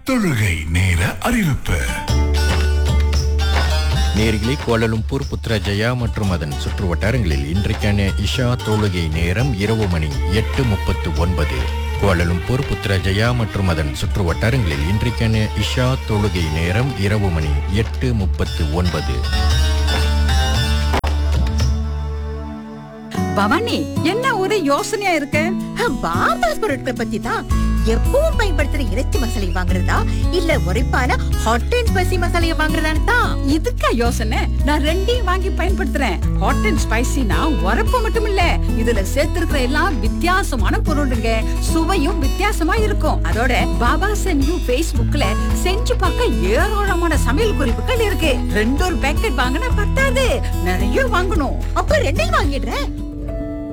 தொழுகை நேர அறிவிப்பு நேர்களே கோலலும்பூர் புத்ரஜயா மற்றும் அதன் சுற்று வட்டாரங்களில் இன்றைக்கான இஷா தொழுகை நேரம் இரவு மணி எட்டு முப்பத்து ஒன்பது கோலலும்பூர் புத்ரஜயா மற்றும் அதன் சுற்று வட்டாரங்களில் இன்றைக்கான இஷா தொழுகை நேரம் இரவு மணி எட்டு முப்பத்து ஒன்பது பவானி என்ன ஒரு யோசனையா இருக்கு பாமாஸ் பொருட்கள் பத்தி தான் எப்பவும் பயன்படுத்துற இறைச்சி மசாலை வாங்குறதா இல்ல உரைப்பான ஹாட் அண்ட் ஸ்பைசி மசாலையை வாங்குறதான்னு தான் இதுக்கா யோசனை நான் ரெண்டையும் வாங்கி பயன்படுத்துறேன் ஹாட் அண்ட் ஸ்பைசினா உரப்பு மட்டும் இல்ல இதுல சேர்த்திருக்கிற எல்லாம் வித்தியாசமான பொருளுங்க சுவையும் வித்தியாசமா இருக்கும் அதோட பாபா சென்யூ Facebookல செஞ்சு பார்க்க ஏராளமான சமையல் குறிப்புகள் இருக்கு ரெண்டு ஒரு பேக்கெட் வாங்கினா பத்தாது நிறைய வாங்கணும் அப்ப ரெண்டையும் வாங்கிடுறேன்